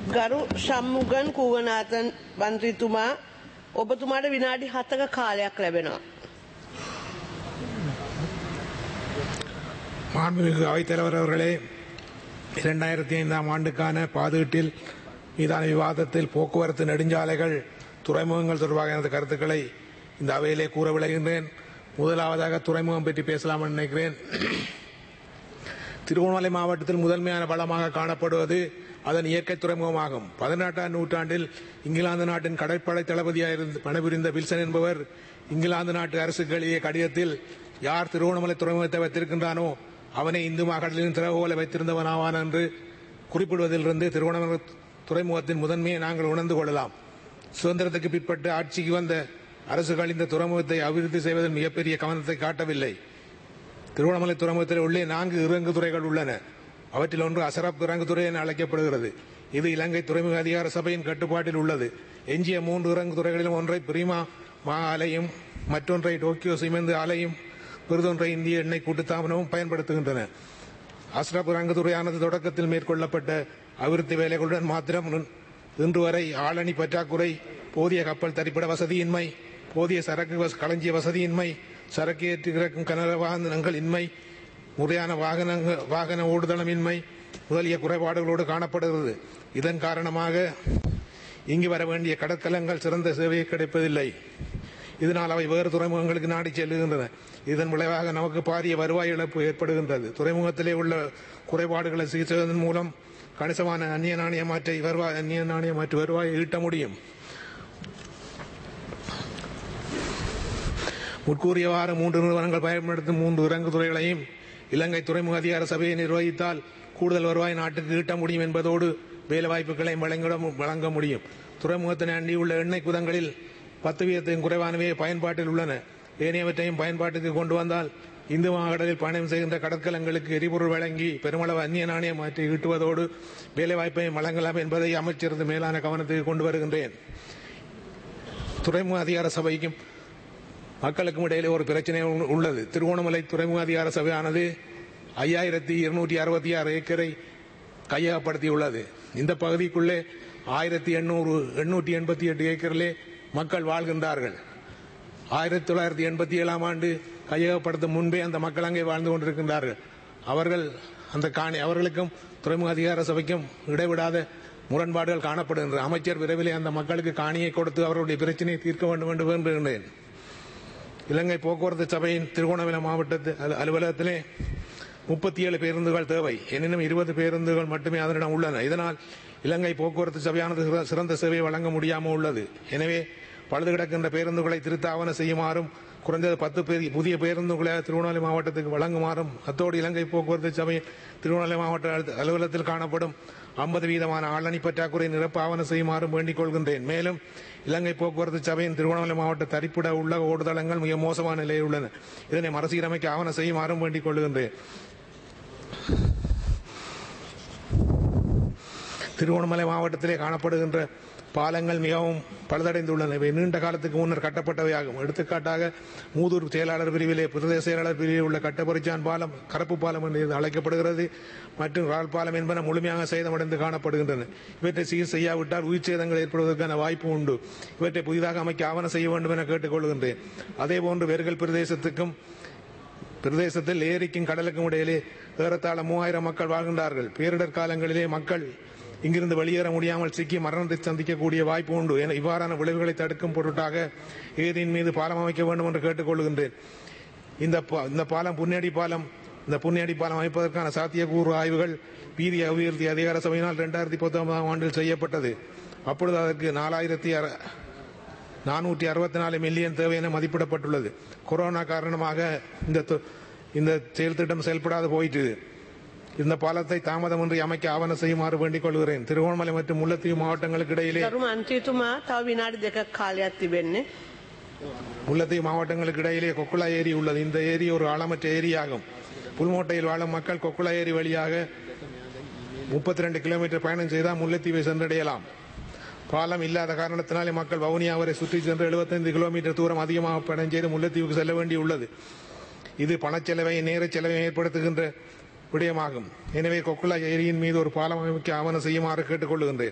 ගරු සම්මුගන් කූවනාතන් මන්ත්‍රීතුමා ඔබතුමාට විනාඩි හතක කාලයක් ලැබෙනවා. மாண்புமிகு அவைத்தலைவர் அவர்களே இரண்டாயிரத்தி ஐந்தாம் ஆண்டுக்கான பாதுகாட்டில் மீதான விவாதத்தில் போக்குவரத்து நெடுஞ்சாலைகள் துறைமுகங்கள் தொடர்பாக எனது கருத்துக்களை இந்த அவையிலே கூற விளைகின்றேன் முதலாவதாக துறைமுகம் பற்றி பேசலாம் என்று நினைக்கிறேன் திருவண்ணாமலை மாவட்டத்தில் முதன்மையான வளமாக காணப்படுவது அதன் இயற்கை துறைமுகமாகும் பதினெட்டாம் நூற்றாண்டில் இங்கிலாந்து நாட்டின் கடற்படை தளபதியாக இருந்து பணிபுரிந்த வில்சன் என்பவர் இங்கிலாந்து நாட்டு அரசுக்கு எழுதிய கடிதத்தில் யார் திருவண்ணாமலை துறைமுகத்தை வைத்திருக்கின்றானோ அவனை இந்து மகளின் திறவுகோலை வைத்திருந்தவனாவான் என்று குறிப்பிடுவதிலிருந்து திருவண்ணாமலை துறைமுகத்தின் முதன்மையை நாங்கள் உணர்ந்து கொள்ளலாம் சுதந்திரத்துக்கு பிற்பட்டு ஆட்சிக்கு வந்த அரசுகள் இந்த துறைமுகத்தை அபிவிருத்தி செய்வதில் மிகப்பெரிய கவனத்தை காட்டவில்லை திருவண்ணாமலை துறைமுகத்தில் உள்ளே நான்கு இறங்கு துறைகள் உள்ளன அவற்றில் ஒன்று அசரப் இறங்கு துறை என அழைக்கப்படுகிறது இது இலங்கை துறைமுக அதிகார சபையின் கட்டுப்பாட்டில் உள்ளது எஞ்சிய மூன்று இறங்கு துறைகளிலும் ஒன்றை பிரிமா மா ஆலையும் மற்றொன்றை டோக்கியோ சிமெந்து ஆலையும் பிறிதொன்றை இந்திய எண்ணெய் கூட்டுத்தாபனமும் பயன்படுத்துகின்றன அஸ்ரப் இறங்கு துறையானது தொடக்கத்தில் மேற்கொள்ளப்பட்ட அபிவிருத்தி வேலைகளுடன் மாத்திரம் இன்று வரை ஆளணி பற்றாக்குறை போதிய கப்பல் தரிப்பிட வசதியின்மை போதிய சரக்கு வச- களஞ்சிய வசதியின்மை சரக்கு ஏற்றி இறக்கும் கனர வாகனங்கள் இன்மை முறையான வாகனங்கள் வாகன ஓடுதளமின்மை முதலிய குறைபாடுகளோடு காணப்படுகிறது இதன் காரணமாக இங்கு வர வேண்டிய கடற்கலங்கள் சிறந்த சேவை கிடைப்பதில்லை இதனால் அவை வேறு துறைமுகங்களுக்கு நாடி செல்லுகின்றன இதன் விளைவாக நமக்கு பாரிய வருவாய் இழப்பு ஏற்படுகின்றது துறைமுகத்திலே உள்ள குறைபாடுகளை சிகிச்சைவதன் மூலம் கணிசமான அந்நிய நாணய மாற்றை வருவாய் அந்நிய நாணய மாற்று வருவாயை ஈட்ட முடியும் முற்கூறியவாறு மூன்று நிறுவனங்கள் பயன்படுத்தும் மூன்று இறங்கு துறைகளையும் இலங்கை துறைமுக அதிகார சபையை நிர்வகித்தால் கூடுதல் வருவாய் நாட்டுக்கு ஈட்ட முடியும் என்பதோடு வேலைவாய்ப்புகளை வழங்கிட வழங்க முடியும் துறைமுகத்தினை அண்டியுள்ள எண்ணெய் குதங்களில் பத்து வீதத்தையும் குறைவானவே பயன்பாட்டில் உள்ளன ஏனையவற்றையும் பயன்பாட்டுக்கு கொண்டு வந்தால் இந்து மாகடலில் பயணம் செய்கின்ற கடற்கலங்களுக்கு எரிபொருள் வழங்கி பெருமளவு அந்நிய நாணயம் மாற்றி ஈட்டுவதோடு வேலைவாய்ப்பையும் வழங்கலாம் என்பதை அமைச்சரது மேலான கவனத்துக்கு கொண்டு வருகின்றேன் துறைமுக அதிகார சபைக்கும் மக்களுக்கும் இடையிலே ஒரு பிரச்சனை உ- உள்ளது திருவோணமலை துறைமுக அதிகார சபையானது ஐயாயிரத்தி இருநூற்றி அறுபத்தி ஆறு ஏக்கரை கையகப்படுத்தியுள்ளது இந்த பகுதிக்குள்ளே ஆயிரத்தி எண்ணூறு எண்ணூற்றி எண்பத்தி எட்டு ஏக்கரிலே மக்கள் வாழ்கின்றார்கள் ஆயிரத்தி தொள்ளாயிரத்தி எண்பத்தி ஏழாம் ஆண்டு கையகப்படுத்தும் முன்பே அந்த மக்கள் அங்கே வாழ்ந்து கொண்டிருக்கின்றார்கள் அவர்கள் அந்த காணி அவர்களுக்கும் துறைமுக அதிகார சபைக்கும் இடைவிடாத முரண்பாடுகள் காணப்படுகின்றன அமைச்சர் விரைவிலே அந்த மக்களுக்கு காணியை கொடுத்து அவர்களுடைய பிரச்சனையை தீர்க்க வேண்டும் என்று வேண்டுகின்றேன் இலங்கை போக்குவரத்து சபையின் திருகோணமலை மாவட்ட அலுவலகத்திலே முப்பத்தி ஏழு பேருந்துகள் தேவை எனினும் இருபது பேருந்துகள் மட்டுமே அதனிடம் உள்ளன இதனால் இலங்கை போக்குவரத்து சபையானது சிற- சிறந்த சேவை வழங்க முடியாமல் உள்ளது எனவே பழுது கிடக்கின்ற பேருந்துகளை திருத்தாவன செய்யுமாறும் குறைந்தது பத்து பேர் புதிய பேருந்துகளை திருவண்ணாமலை மாவட்டத்துக்கு வழங்குமாறும் அத்தோடு இலங்கை போக்குவரத்து சபை திருவண்ணாமலை மாவட்ட அலுவ- அலுவலகத்தில் காணப்படும் ஐம்பது வீதமான ஆளணி பற்றாக்குறை நிரப்ப ஆவண செய்யுமாறும் வேண்டிக் கொள்கின்றேன் மேலும் இலங்கை போக்குவரத்து சபையின் திருவண்ணாமலை மாவட்ட தரிப்பிட உள்ள ஓடுதளங்கள் மிக மோசமான நிலையில் உள்ளன இதனை மறுசீரமைக்க ஆவண செய்யுமாறும் வேண்டிக் கொள்கின்றேன் திருவண்ணாமலை மாவட்டத்திலே காணப்படுகின்ற பாலங்கள் மிகவும் பழுதடைந்துள்ளன இவை நீண்ட காலத்துக்கு முன்னர் கட்டப்பட்டவையாகும் எடுத்துக்காட்டாக மூதூர் செயலாளர் பிரிவிலே பிரதேச செயலாளர் பிரிவில் உள்ள கட்டப்பரிச்சான் பாலம் கருப்பு பாலம் என்று இது அழைக்கப்படுகிறது மற்றும் ரால் பாலம் என்பன முழுமையாக சேதமடைந்து காணப்படுகின்றன இவற்றை சீர் செய்யாவிட்டால் உயிர் சேதங்கள் ஏற்படுவதற்கான வாய்ப்பு உண்டு இவற்றை புதிதாக அமைக்க ஆவணம் செய்ய வேண்டும் என கேட்டுக்கொள்கின்றேன் அதேபோன்று வெறுகல் பிரதேசத்துக்கும் பிரதேசத்தில் ஏரிக்கும் கடலுக்கும் இடையிலே ஏறத்தாழ மூவாயிரம் மக்கள் வாழ்கின்றார்கள் பேரிடர் காலங்களிலே மக்கள் இங்கிருந்து வெளியேற முடியாமல் சிக்கி மரணத்தை சந்திக்கக்கூடிய வாய்ப்பு உண்டு என இவ்வாறான விளைவுகளை தடுக்கும் பொருட்டாக ஏரியின் மீது பாலம் அமைக்க வேண்டும் என்று கேட்டுக்கொள்கின்றேன் இந்த பா- இந்த பாலம் புன்னேடி பாலம் இந்த புன்னேடி பாலம் அமைப்பதற்கான சாத்தியக்கூறு ஆய்வுகள் வீதி அபிவிருத்தி அதிகார சபையினால் இரண்டாயிரத்தி பத்தொன்பதாம் ஆண்டில் செய்யப்பட்டது அப்பொழுது அதற்கு நாலாயிரத்தி நானூற்றி அறுபத்தி நாலு மில்லியன் தேவை என மதிப்பிடப்பட்டுள்ளது கொரோனா காரணமாக இந்த து- இந்த செயல் திட்டம் செயல்படாது போயிட்டு இந்த பாலத்தை தாமதமின்றி அமைக்க ஆவணம் செய்யுமாறு வேண்டிக் கொள்கிறேன் திருவண்ணாமலை மற்றும் முல்லைத்தீவு மாவட்டங்களுக்கு இடையிலே ගරු මන්ත්‍රීතුමා තව විනාඩි දෙකක් කාලයක් තිබෙන්නේ. முல்லைத்தீவு மாவட்டங்களுக்கு இடையிலே கொக்குளா ஏரி உள்ளது இந்த ஏரி ஒரு ஆழமற்ற ஏரியாகும் புல்மோட்டையில் வாழும் மக்கள் கொக்குளா ஏரி வழியாக முப்பத்தி ரெண்டு கிலோமீட்டர் பயணம் செய்தால் முல்லைத்தீவை சென்றடையலாம் பாலம் இல்லாத காரணத்தினாலே மக்கள் வவுனியா வரை சுற்றி சென்று 75 கிலோமீட்டர் தூரம் அதிகமாக பயணம் செய்து முல்லைத்தீவுக்கு செல்ல வேண்டியுள்ளது இது பணச்செலவை நேரச் செலவை ஏற்படுத்துகின்ற விடயமாகும் எனவே கொக்குலா ஏரியின் மீது ஒரு பாலம் அமைக்க ஆவணம் செய்யுமாறு கேட்டுக்கொள்கின்றேன்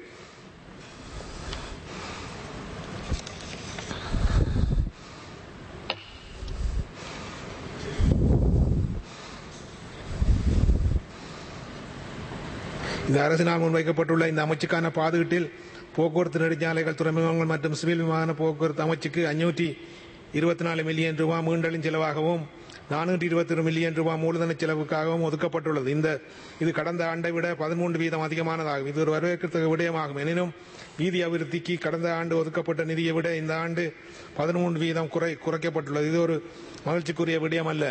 இந்த அரசினால் முன்வைக்கப்பட்டுள்ள இந்த அமைச்சுக்கான பாதுகாட்டில் போக்குவரத்து நெடுஞ்சாலைகள் துறைமுகங்கள் மற்றும் சிவில் விமான போக்குவரத்து அமைச்சுக்கு அஞ்சூற்றி இருபத்தி நாலு மில்லியன் ரூபாய் மீண்டலின் செலவாகவும் நானூற்றி இருபத்தி ஒரு மில்லியன் ரூபாய் மூலதன செலவுக்காகவும் ஒதுக்கப்பட்டுள்ளது இந்த இது கடந்த ஆண்டை விட பதிமூன்று வீதம் அதிகமானதாகும் இது ஒரு வரவேற்கத்தக்க விடயமாகும் எனினும் வீதி அபிவிருத்திக்கு கடந்த ஆண்டு ஒதுக்கப்பட்ட நிதியை விட இந்த ஆண்டு பதிமூன்று வீதம் குறை குறைக்கப்பட்டுள்ளது இது ஒரு மகிழ்ச்சிக்குரிய விடயம் அல்ல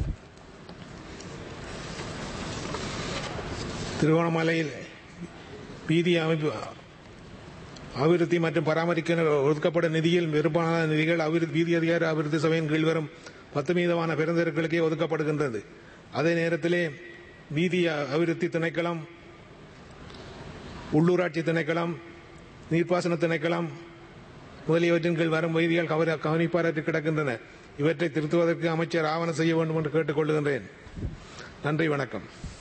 திருவோணமலையில் வீதி அமைப்பு அபிவிருத்தி மற்றும் பராமரிக்க ஒதுக்கப்பட்ட நிதியில் பெரும்பாலான நிதிகள் அபிவிருத்தி வீதி அதிகார அபிவிருத்தி சபையின் கீழ் வரும் பத்து மீதமான பெருந்தர்களுக்கே ஒதுக்கப்படுகின்றது அதே நேரத்திலே வீதி அபிவிருத்தி திணைக்களம் உள்ளூராட்சி திணைக்களம் நீர்ப்பாசன திணைக்களம் முதலியவற்றின் கீழ் வரும் வீதிகள் கவர கவனிப்பாரற்று கிடக்கின்றன இவற்றை திருத்துவதற்கு அமைச்சர் ஆவணம் செய்ய வேண்டும் என்று கேட்டுக்கொள்கின்றேன் நன்றி வணக்கம்